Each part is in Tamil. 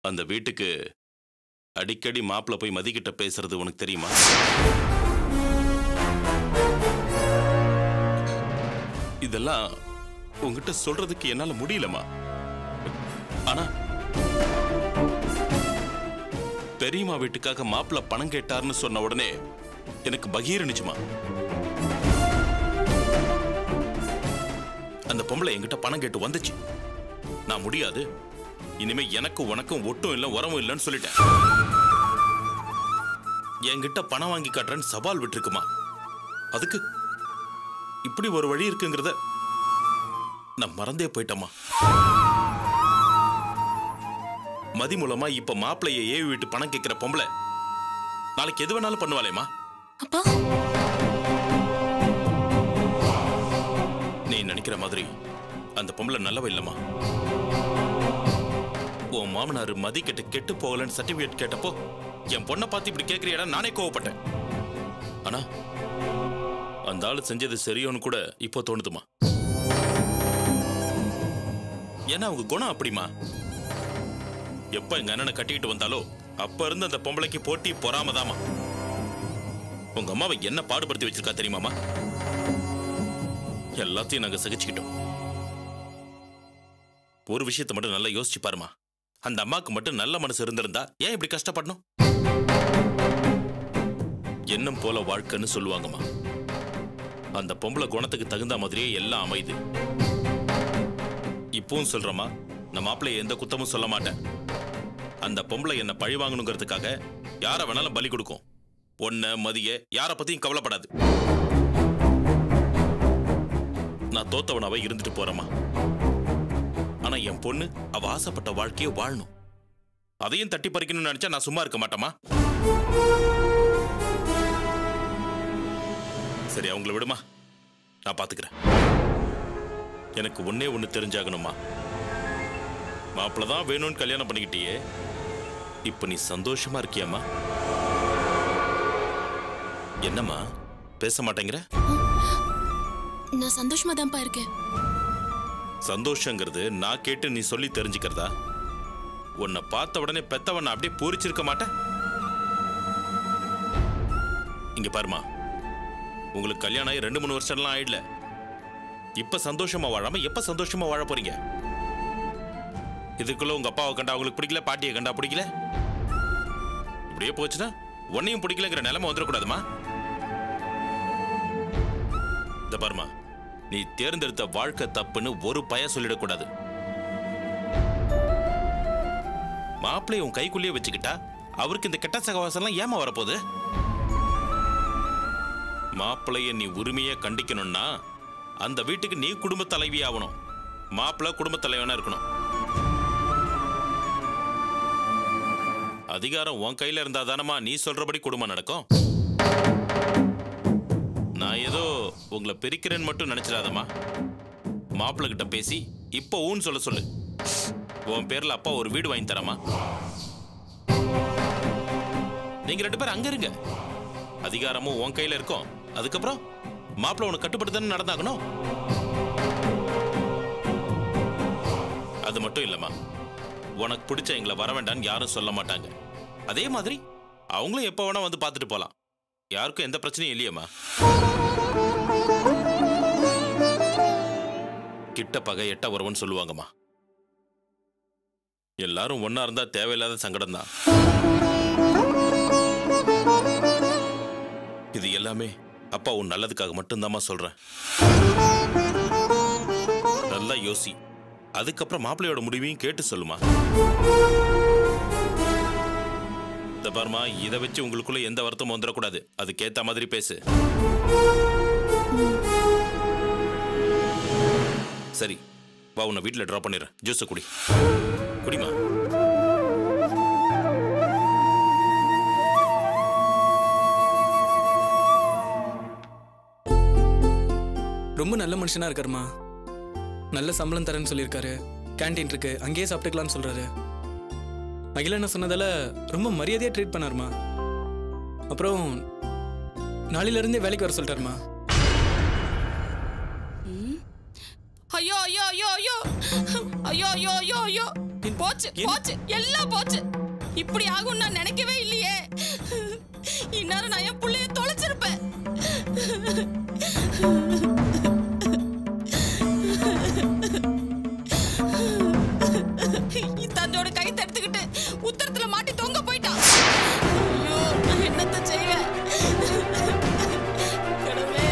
அந்த வீட்டுக்கு அடிக்கடி மாப்பிள்ள போய் மதிக்கிட்ட பேசுறது உனக்கு தெரியுமா இதெல்லாம் உங்ககிட்ட சொல்றதுக்கு என்னால முடியலமா ஆனா பெரியம்மா வீட்டுக்காக மாப்பிள்ள பணம் கேட்டாருன்னு சொன்ன உடனே எனக்கு பகீரணிச்சுமா அந்த பொம்பளை என்கிட்ட பணம் கேட்டு வந்துச்சு நான் முடியாது இனிமே எனக்கும் உனக்கும் ஒட்டும் இல்லை உரமும் இல்லைன்னு சொல்லிட்டேன் என்கிட்ட பணம் வாங்கி காட்டுறேன்னு சவால் விட்டுருக்குமா அதுக்கு இப்படி ஒரு வழி இருக்குங்கிறத நான் மறந்தே போயிட்டேம்மா மதி மூலமா இப்ப மாப்பிளைய ஏவி விட்டு பணம் கேட்கிற பொம்பளை நாளைக்கு எது வேணாலும் பண்ணுவாளேம்மா அப்பா நீ நினைக்கிற மாதிரி அந்த பொம்பளை நல்லவ இல்லம்மா உன் மாமனார் மதி கிட்ட கெட்டு போகலன்னு சர்டிபிகேட் கேட்டப்போ என் பொண்ணை பார்த்து இப்படி கேட்கிறியடா நானே கோவப்பட்டேன் ஆனா அந்த ஆளு செஞ்சது சரியோன்னு கூட இப்போ தோணுதுமா ஏன்னா அவங்க குணம் அப்படிமா எப்ப எங்க அண்ணனை கட்டிக்கிட்டு வந்தாலோ அப்ப இருந்து அந்த பொம்பளைக்கு போட்டி பொறாமதாமா உங்க அம்மாவை என்ன பாடுபடுத்தி வச்சிருக்கா தெரியுமாமா எல்லாத்தையும் நாங்க சகிச்சுக்கிட்டோம் ஒரு விஷயத்தை மட்டும் நல்லா யோசிச்சு பாருமா அந்த அம்மாக்கு மட்டும் நல்ல மனசு இருந்திருந்தா ஏன் இப்படி கஷ்டப்படணும் எண்ணம் போல வாழ்க்கைன்னு சொல்லுவாங்கம்மா அந்த பொம்பளை குணத்துக்கு தகுந்த மாதிரியே எல்லாம் அமையுது இப்பவும் சொல்றேம்மா நான் மாப்பிள்ளைய எந்த குத்தமும் சொல்ல மாட்டேன் அந்த பொம்பளை என்ன பழி வாங்கணுங்கிறதுக்காக யாரை வேணாலும் பலி கொடுக்கும் ஒன்ன மதிய யாரை பத்தியும் கவலைப்படாது நான் தோத்தவனாவே இருந்துட்டு போறேம்மா ஆனா என் பொண்ணு அவ ஆசைப்பட்ட வாழ்க்கையை வாழணும் அதையும் தட்டி பறிக்கணும்னு நினைச்சா நான் சும்மா இருக்க மாட்டேமா சரி அவங்கள விடுமா நான் பாத்துக்கிறேன் எனக்கு ஒன்னே ஒண்ணு தெரிஞ்சாகணுமா மாப்பிள்ள தான் வேணும்னு கல்யாணம் பண்ணிக்கிட்டியே இப்ப நீ சந்தோஷமா இருக்கியாம்மா என்னம்மா பேச மாட்டேங்கிற நான் சந்தோஷமா தான்ப்பா இருக்கேன் சந்தோஷங்கிறது நான் கேட்டு நீ சொல்லி தெரிஞ்சுக்கிறதா உன்னை பார்த்த உடனே பெத்தவனை அப்படியே பூரிச்சிருக்க மாட்டேன் இங்க பாருமா உங்களுக்கு கல்யாணம் ஆகி ரெண்டு மூணு வருஷம்லாம் ஆயிடல இப்ப சந்தோஷமா வாழாம எப்ப சந்தோஷமா வாழ போறீங்க இதுக்குள்ள உங்க அப்பாவை கண்டா அவங்களுக்கு பிடிக்கல பாட்டியை கண்டா பிடிக்கல இப்படியே போச்சுன்னா உன்னையும் பிடிக்கலங்கிற நிலைமை வந்துடக்கூடாதுமா இந்த பாருமா நீ தேர்ந்தெடுத்த வாழ்க்கை தப்புன்னு ஒரு பய சொல்லிடக்கூடாது மாப்பிள்ளைய உன் கைக்குள்ளேயே வச்சுக்கிட்டா அவருக்கு இந்த கெட்ட சகவாசம்லாம் ஏமா வரப்போகுது மாப்பிள்ளைய நீ உரிமையா கண்டிக்கணும்னா அந்த வீட்டுக்கு நீ குடும்ப தலைவி ஆகணும் மாப்பிள்ளை குடும்ப தலைவனா இருக்கணும் அதிகாரம் உன் கையில இருந்தா தானமா நீ சொல்றபடி குடும்பம் நடக்கும் நான் ஏதோ உங்களை பிரிக்கிறேன்னு மட்டும் நினைச்சிடாதம்மா மாப்பிள்ளை கிட்ட பேசி இப்போ ஊன்னு சொல்ல சொல்லு உன் பேர்ல அப்பா ஒரு வீடு வாங்கி தரமா நீங்க ரெண்டு பேரும் அங்க இருங்க அதிகாரமும் உன் கையில இருக்கும் அதுக்கப்புறம் மாப்பிள்ளை உனக்கு கட்டுப்பட்டு தானே நடந்தாகணும் அது மட்டும் இல்லம்மா உனக்கு பிடிச்ச எங்களை வர வேண்டாம்னு யாரும் சொல்ல மாட்டாங்க அதே மாதிரி அவங்களும் எப்போ வேணா வந்து பார்த்துட்டு போலாம் யாருக்கும் எந்த பிரச்சனையும் இல்லையம்மா கிட்ட பகை எட்ட உறவுன்னு சொல்லுவாங்கம்மா எல்லாரும் ஒண்ணா இருந்தா தேவையில்லாத சங்கடம் தான் இது எல்லாமே அப்பா உன் நல்லதுக்காக மட்டும்தாம்மா சொல்றேன் நல்லா யோசி அதுக்கப்புறம் மாப்பிள்ளையோட முடிவையும் கேட்டு சொல்லுமா இந்த பாருமா இதை வச்சு உங்களுக்குள்ள எந்த வருத்தமும் வந்துடக்கூடாது அதுக்கேத்த மாதிரி பேசு சரி வா உன்னை வீட்டில் ட்ராப் பண்ணிடுறேன் ஜூஸை குடி குடிமா ரொம்ப நல்ல மனுஷனா இருக்காருமா நல்ல சம்பளம் தரேன்னு சொல்லியிருக்காரு கேண்டீன் இருக்கு அங்கேயே சாப்பிட்டுக்கலாம்னு சொல்றாரு அகில என்ன சொன்னதால ரொம்ப மரியாதையா ட்ரீட் பண்ணாருமா அப்புறம் நாளையில இருந்தே வேலைக்கு வர சொல்லிட்டாருமா ஐயோ ஐயோ ஐயோ ஐயோ ஐயோ ஐயோ ஐயோ ஐயோ போச்சு போச்சு எல்லாம் போச்சு இப்படி ஆகும் நான் நினைக்கவே இல்லையே இந்நேரம் நான் என் புள்ளைய தொலைச்சிருப்பேன் தன்னோட கை தடுத்துக்கிட்டு உத்தரத்துல மாட்டி தொங்க போயிட்டான் ஐயோ நான் என்னத்த செய்வேன் கடவுளே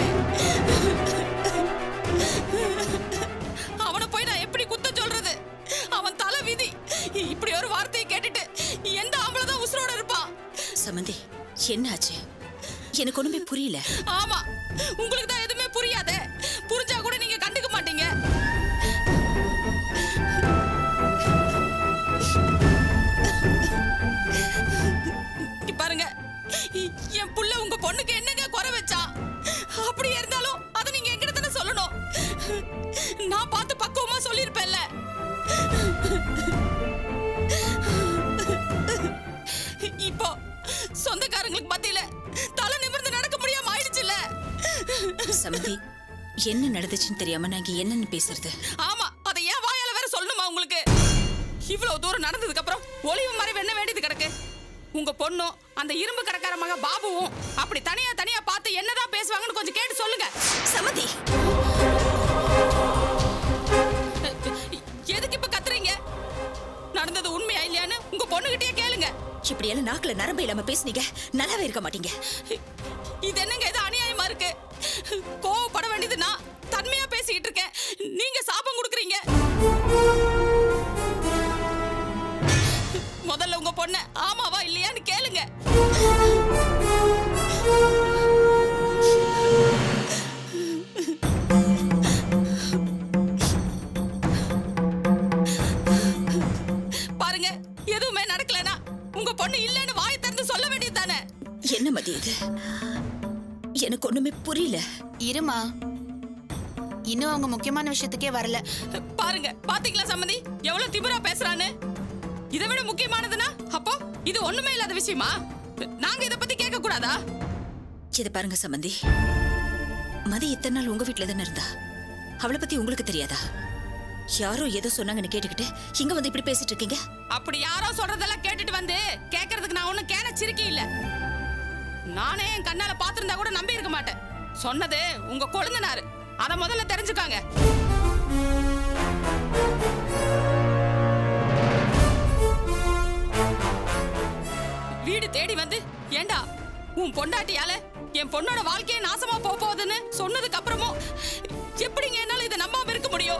அவனை போய் நான் எப்படி குத்தம் சொல்றது அவன் தலை விதி இப்படி ஒரு வார்த்தையை கேட்டுட்டு எந்த ஆம்பளை தான் உசுரோட இருப்பான் சமந்தி என்னாச்சு எனக்கு ஒண்ணுமே புரியல ஆமா உங்களுக்கு தான் எதுவுமே புரியாதே புரிஞ்சா கூட நீங்க கண்டுக்க மாட்டீங்க இங்க பாருங்க என் புள்ள உங்க பொண்ணுக்கு என்னங்க குறை வச்சான் அப்படி இருந்தாலும் அதை நீங்க என்கிட்ட தானே சொல்லணும் நான் பார்த்து பக்குவமா சொல்லியிருப்பேன்ல இப்போ சொந்தக்காரங்களுக்கு மத்தியில தலை நிமிர்ந்து நடக்க முடியாம ஆயிடுச்சுல்ல சமந்தி என்ன நடந்துச்சுன்னு தெரியாம நான் இங்க என்னன்னு பேசுறது ஆமா அதை ஏன் வாயால வேற சொல்லணுமா உங்களுக்கு இவ்வளவு தூரம் நடந்ததுக்கு அப்புறம் ஒளிவு மறைவு என்ன வேண்டியது கிடக்கு உங்க பொண்ணும் அந்த இரும்பு கடைக்கார மக பாபுவும் அப்படி தனியா தனியா பார்த்து என்னதான் பேசுவாங்கன்னு கொஞ்சம் கேட்டு சொல்லுங்க சமந்தி எதுக்கு இப்ப கத்துறீங்க நடந்தது உண்மையா இல்லையான்னு உங்க பொண்ணுகிட்டயே கேளுங்க இப்படியெல்லாம் நாக்குல நரம்பு இல்லாம பேசுனீங்க நல்லாவே இருக்க மாட்டீங்க இது என்னங்க இது அநியாயமா இருக்கு கோவப்பட வேண்டியது நான் தன்மையா பேசிக்கிட்டு இருக்கேன் நீங்க சாபம் கொடுக்குறீங்க முதல்ல உங்க பொண்ண ஆமாவா இல்லையான்னு கேளுங்க பாருங்க எதுவுமே நடக்கலனா உங்க பொண்ணு இல்லைன்னு வாயை திறந்து சொல்ல வேண்டியது தானே என்ன மதி இது எனக்கு ஒண்ணுமே புரியல இருமா இன்னும் அவங்க முக்கியமான விஷயத்துக்கே வரல பாருங்க பாத்தீங்களா சம்மந்தி எவ்வளவு திமிரா பேசுறான்னு இதை விட முக்கியமானதுன்னா அப்போ இது ஒண்ணுமே இல்லாத விஷயமா நாங்க இத பத்தி கேட்க கூடாதா இத பாருங்க சம்பந்தி மதி இத்தனை நாள் உங்க வீட்ல தானே இருந்தா அவளை பத்தி உங்களுக்கு தெரியாதா யாரோ ஏதோ சொன்னாங்கன்னு கேட்டுக்கிட்டு இங்க வந்து இப்படி பேசிட்டு இருக்கீங்க அப்படி யாரோ சொல்றதெல்லாம் கேட்டுட்டு வந்து கேக்குறதுக்கு நான் ஒண்ணும் கேன சிரிக்கி இல்ல நானே என் கண்ணால பாத்திருந்தா கூட நம்பி இருக்க மாட்டேன் சொன்னது உங்க கொழுந்தனாரு அத முதல்ல தெரிஞ்சுக்காங்க வீடு தேடி வந்து ஏண்டா உன் பொண்டாட்டியால என் பொண்ணோட வாழ்க்கையே நாசமா போக போகுதுன்னு சொன்னதுக்கு அப்புறமும் எப்படிங்க என்னால இதை நம்பாம இருக்க முடியும்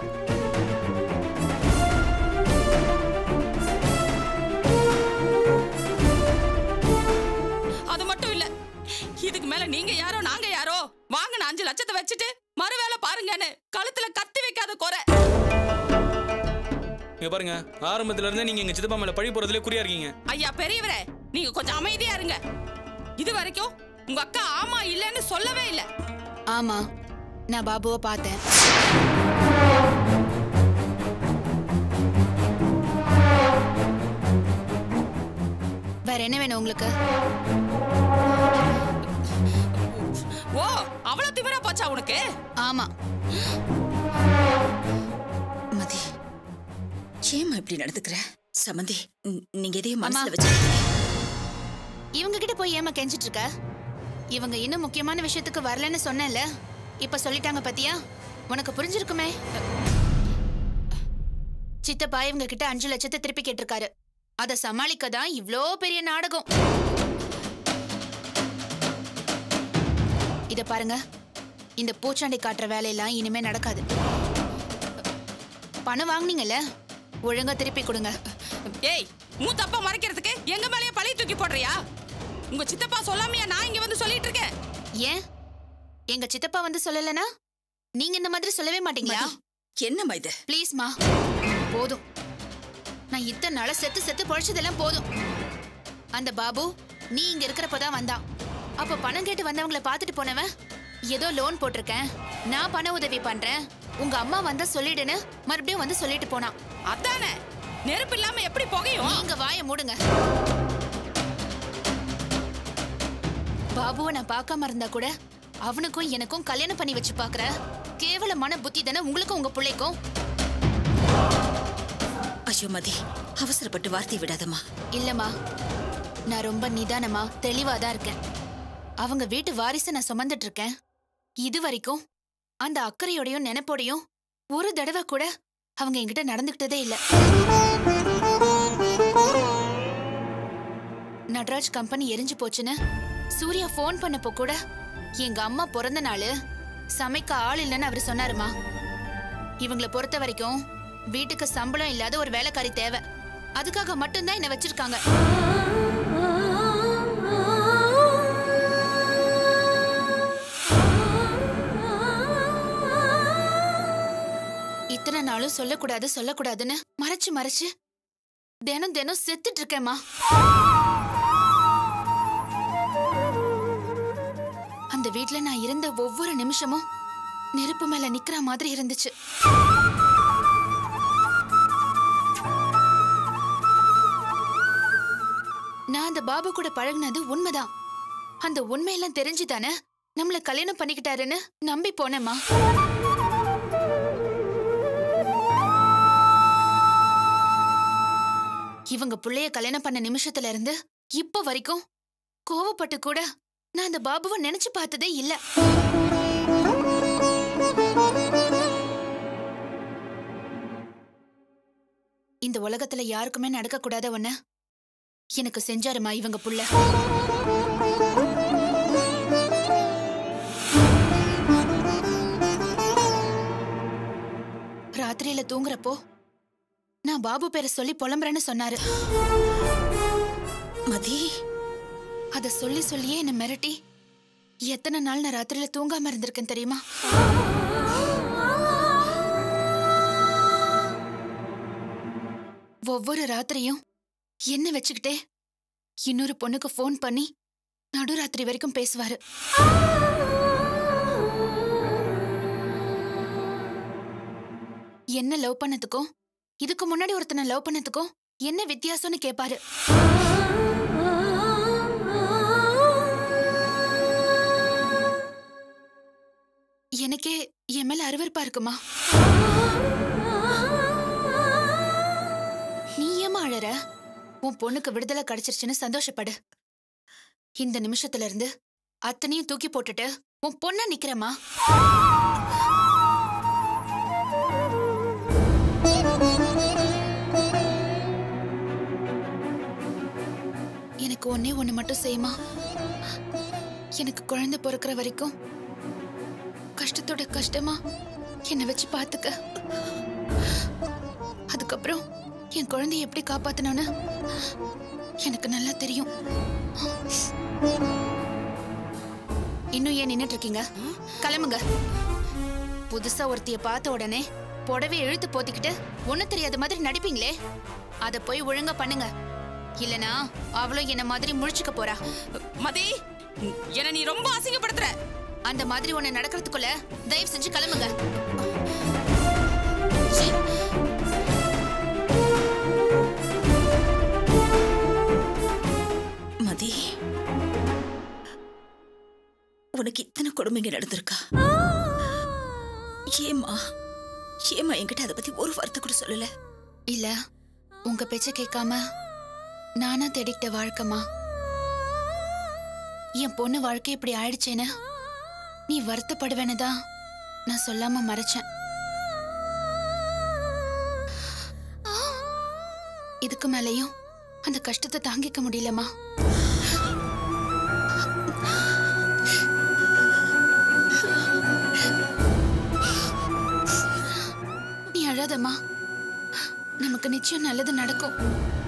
அது மட்டும் இல்ல இதுக்கு மேல நீங்க யாரோ நாங்க யாரோ வாங்கின அஞ்சு லட்சத்தை வச்சுட்டு மறு வேலை பாருங்கன்னு கழுத்துல கத்தி வைக்காத குறை இங்க பாருங்க ஆரம்பத்துல இருந்தே நீங்க எங்க சித்தப்பா மேல பழி போறதுல குறியா இருக்கீங்க ஐயா பெரியவரே நீங்க கொஞ்சம் அமைதியா இருங்க இது வரைக்கும் உங்க அக்கா ஆமா இல்லைன்னு சொல்லவே இல்ல ஆமா நான் பாபுவை பார்த்தேன் வேற என்ன வேணும் உங்களுக்கு ஓ அவ்வளவு திமிரா போச்சா உனக்கு ஆமா மதி ஏமா இப்படி நடந்துக்கிற சமந்தி ம், நீங்க எதையும் அம்மா. மனசுல வச்சிருக்கீங்க இவங்க கிட்ட போய் ஏமா கெஞ்சிட்டு இருக்க இவங்க இன்னும் முக்கியமான விஷயத்துக்கு வரலன்னு சொன்னேன்ல இப்ப சொல்லிட்டாங்க பாத்தியா உனக்கு புரிஞ்சிருக்குமே சித்தப்பா இவங்க கிட்ட அஞ்சு லட்சத்தை திருப்பி கேட்டிருக்காரு அத சமாளிக்க தான் இவ்ளோ பெரிய நாடகம் இத பாருங்க இந்த பூச்சாண்டி காட்டுற வேலையெல்லாம் இனிமே நடக்காது பணம் வாங்குனீங்கல்ல ஒழுங்கா திருப்பி கொடுங்க ஏய் மூத்தப்பா மறைக்கிறதுக்கு எங்க மேலயே பழைய தூக்கி போடுறியா உங்க சித்தப்பா சொல்லாமையா நான் இங்க வந்து சொல்லிட்டு இருக்கேன் ஏன் எங்க சித்தப்பா வந்து சொல்லலனா நீங்க இந்த மாதிரி சொல்லவே மாட்டீங்களா மதி, என்னம்மா இது ப்ளீஸ்மா போதும் நான் இத்தனை நாளா செத்து செத்து பொழைச்சதெல்லாம் போதும் அந்த பாபு நீ இங்க இருக்கிறப்ப தான் வந்தான் அப்ப பணம் கேட்டு வந்தவங்கள பார்த்துட்டு போனவன் ஏதோ லோன் போட்டிருக்கேன் நான் பண உதவி பண்றேன் உங்க அம்மா வந்தா சொல்லிடுன்னு மறுபடியும் வந்து சொல்லிட்டு போனான் அதானே நெருப்பு இல்லாம எப்படி புகையும் நீங்க வாயை மூடுங்க பாபுவை நான் பார்க்காம இருந்தா கூட அவனுக்கும் எனக்கும் கல்யாணம் பண்ணி வச்சு பாக்குற கேவலமான புத்தி தானே உங்களுக்கும் உங்க பிள்ளைக்கும் ஐயோ மதி அவசரப்பட்டு வார்த்தை விடாதம்மா இல்லம்மா நான் ரொம்ப நிதானமா தெளிவா தான் இருக்கேன் அவங்க வீட்டு வாரிசை நான் சுமந்துட்டு இருக்கேன் இது வரைக்கும் அந்த அக்கறையோடையும் நினைப்போடையும் ஒரு தடவை கூட அவங்க என்கிட்ட நடந்துக்கிட்டதே இல்ல நட்ராஜ் கம்பெனி எரிஞ்சு போச்சுன்னு சூர்யா ஃபோன் பண்ணப்போ கூட எங்க அம்மா பிறந்த நாள் சமைக்க ஆள் இல்லைன்னு அவர் சொன்னாருமா இவங்கள பொறுத்த வரைக்கும் வீட்டுக்கு சம்பளம் இல்லாத ஒரு வேலைக்காரி தேவை அதுக்காக மட்டும்தான் என்ன வச்சிருக்காங்க இத்தனை நாளும் சொல்லக்கூடாது சொல்லக்கூடாதுன்னு மறைச்சு மறைச்சு தினம் தினம் செத்துட்டு இருக்கேம்மா அந்த வீட்ல நான் இருந்த ஒவ்வொரு நிமிஷமும் நெருப்பு மேல நிக்கிற மாதிரி இருந்துச்சு நான் அந்த பாபு கூட பழகுனது உண்மைதான் அந்த உண்மையெல்லாம் தெரிஞ்சுதானே நம்மள கல்யாணம் பண்ணிக்கிட்டாருன்னு நம்பி போனேம்மா இவங்க புள்ளைய கல்யாணம் பண்ண நிமிஷத்துல இருந்து இப்ப வரைக்கும் கோவப்பட்டு கூட நான் அந்த பாபுவை நினைச்சு பார்த்ததே இல்ல இந்த உலகத்துல யாருக்குமே நடக்க கூடாத ஒண்ணு எனக்கு செஞ்சாருமா இவங்க புள்ள ராத்திரியில தூங்குறப்போ நான் பாபு பேரை சொல்லி புலம்புறேன்னு சொன்னாரு மதி அத சொல்லி சொல்லியே என்ன மிரட்டி எத்தனை நாள் நான் ராத்திரியில தூங்காம இருந்திருக்கேன் தெரியுமா ஒவ்வொரு ராத்திரியும் என்ன வச்சுக்கிட்டே இன்னொரு பொண்ணுக்கு ஃபோன் பண்ணி நடுராத்திரி வரைக்கும் பேசுவாரு என்ன லவ் பண்ணதுக்கும் இதுக்கு முன்னாடி ஒருத்தனை லவ் பண்ணதுக்கும் என்ன வித்தியாசம்னு கேட்பாரு எனக்கே என் மேல அருவருப்பா இருக்குமா நீ ஏமா அழற உன் பொண்ணுக்கு விடுதலை கிடைச்சிருச்சுன்னு சந்தோஷப்படு இந்த நிமிஷத்துல இருந்து அத்தனையும் தூக்கி போட்டுட்டு உன் பொண்ணா நிக்கிறமா எனக்கு ஒன்னே ஒண்ணு மட்டும் செய்யுமா எனக்கு குழந்தை பிறக்கிற வரைக்கும் கஷ்டத்தோட கஷ்டமா என்னை வச்சு பாத்துக்க அதுக்கப்புறம் என் குழந்தைய எப்படி காப்பாத்தணும்னு எனக்கு நல்லா தெரியும் இன்னும் ஏன் நின்னுட்டு இருக்கீங்க கிளம்புங்க புதுசா ஒருத்திய பார்த்த உடனே புடவை இழுத்து போத்திக்கிட்டு ஒண்ணு தெரியாத மாதிரி நடிப்பீங்களே அத போய் ஒழுங்கா பண்ணுங்க இல்லனா அவளும் என்ன மாதிரி முழிச்சுக்க போறா மதி என்ன நீ ரொம்ப அசிங்கப்படுத்துற அந்த மாதிரி ஒண்ணு நடக்கிறதுக்குள்ள தயவு செஞ்சு கிளம்புங்க மதி உனக்கு இத்தனை கொடுமைங்க நடந்திருக்கா ஏமா ஏமா என்கிட்ட அதை பத்தி ஒரு வார்த்தை கூட சொல்லல இல்ல உங்க பேச்ச கேட்காம நானா தேடிக்கிட்ட வாழ்க்கைமா என் பொண்ணு வாழ்க்கை இப்படி ஆயிடுச்சேன்னு நீ வருத்தப்படுவேன்னு தான் நான் சொல்லாம மறைச்சேன் இதுக்கு மேலயும் அந்த கஷ்டத்தை தாங்கிக்க முடியலமா நீ அழாதம்மா நமக்கு நிச்சயம் நல்லது நடக்கும்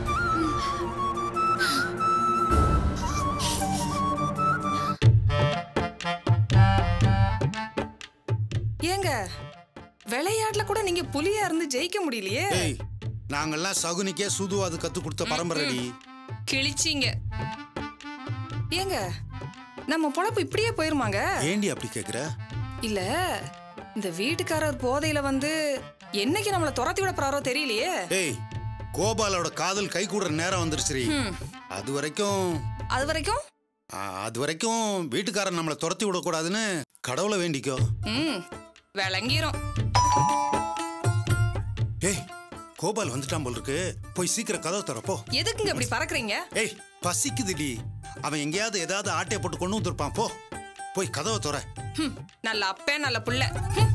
ஏங்க விளையாட்டுல கூட நீங்க புலியா இருந்து ஜெயிக்க முடியலையே ஏய் நாங்கெல்லாம் சகுனிக்கே சுதுவாது கத்து கொடுத்த பரம்பரைடி கிழிச்சிங்க ஏங்க நம்ம பொழப்பு இப்படியே போயிருமாங்க ஏண்டி அப்படி கேக்குற இல்ல இந்த வீட்டுக்காரர் போதையில வந்து என்னைக்கு நம்மள துரத்தி விட போறாரோ தெரியலையே ஏய் கோபாலோட காதல் கை கூடுற நேரம் வந்துருச்சுரி அது வரைக்கும் அது வரைக்கும் ஆ, அது வரைக்கும் வீட்டுக்காரன் நம்மளை துரத்தி விடக்கூடாதுன்னு கடவுளை வேண்டிக்கோ ம் விளங்கிரும் ஏய் கோபால் வந்துட்டான் போல் இருக்கு போய் சீக்கிரம் கதவை திறப்போ எதுக்குங்க இப்படி பறக்குறீங்க ஏய் பசிக்குதுடி அவன் எங்கேயாவது ஏதாவது ஆட்டையை போட்டு கொண்டு வந்திருப்பான் போ போய் கதவை துற ஹம், நல்ல அப்பே நல்ல புள்ள ஹம்.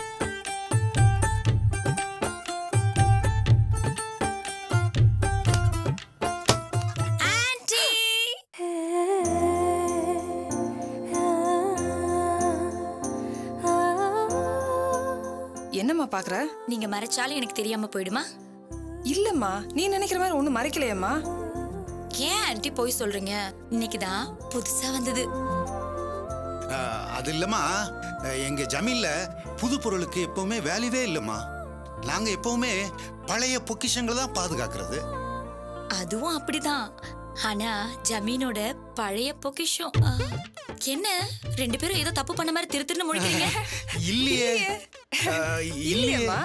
என்னம்மா பாக்குற நீங்க மறைச்சாலும் எனக்கு தெரியாம போயிடுமா இல்லம்மா நீ நினைக்கிற மாதிரி ஒண்ணும் மறைக்கலையம்மா ஏன் ஆன்ட்டி போய் சொல்றீங்க இன்னைக்கு தான் புதுசா வந்தது அஹ், அது இல்லம்மா அஹ், எங்க ஜமீன்ல புது பொருளுக்கு எப்பவுமே வேல்யூவே இல்லம்மா நாங்க எப்பவுமே பழைய பொக்கிஷங்களை தான் பாதுகாக்கிறது அதுவும் அப்படிதான் ஆனா ஜமீனோட பழைய பொக்கிஷம் ஆ, என்ன ரெண்டு பேரும் ஏதோ தப்பு பண்ண மாதிரி திரு திருன்னு முழிக்கிறீங்க இல்லையே அஹ், இல்லையே இல்லையம்மா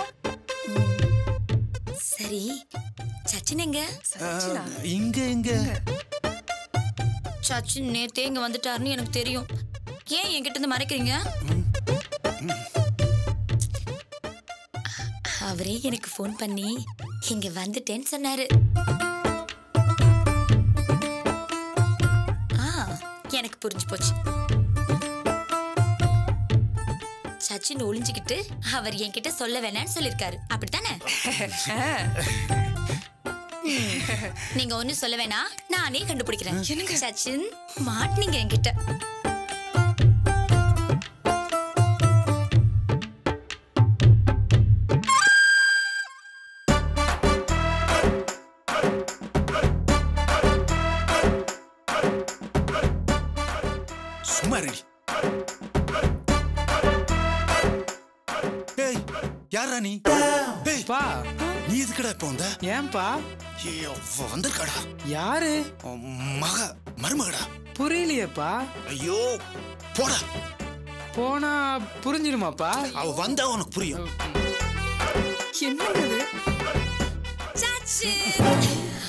சரி சச்சின் எங்க அஹ், இங்க இங்க சச்சின் நேத்தே இங்க வந்துட்டாருன்னு எனக்கு தெரியும் ஏன் என்கிட்ட இருந்து மறைக்கிறீங்க அவரே எனக்கு ஃபோன் பண்ணி இங்க வந்துட்டேன்னு சொன்னாரு ஆ எனக்கு புரிஞ்சு போச்சு சச்சின் ஒளிஞ்சுக்கிட்டு அவர் என்கிட்ட சொல்ல வேணாம்னு சொல்லிருக்காரு அப்படித்தானே நீங்க ஒண்ணும் சொல்ல வேணாம் நானே கண்டுபிடிக்கிறேன் சச்சின் மாட்டினீங்க என்கிட்ட சும்மா ரெடி ஏய் யாரா நீ ஏய் பா நீ எதுக்குடா இப்போ வந்த ஏன்பா ஏய், அவ வந்திருக்காடா யாரு உன் மக மருமகடா புரியலையேப்பா ஐயோ போடா போனா புரிஞ்சிடுமாப்பா அவ வந்தா உனக்கு புரியும் என்னங்க இது சச்சின்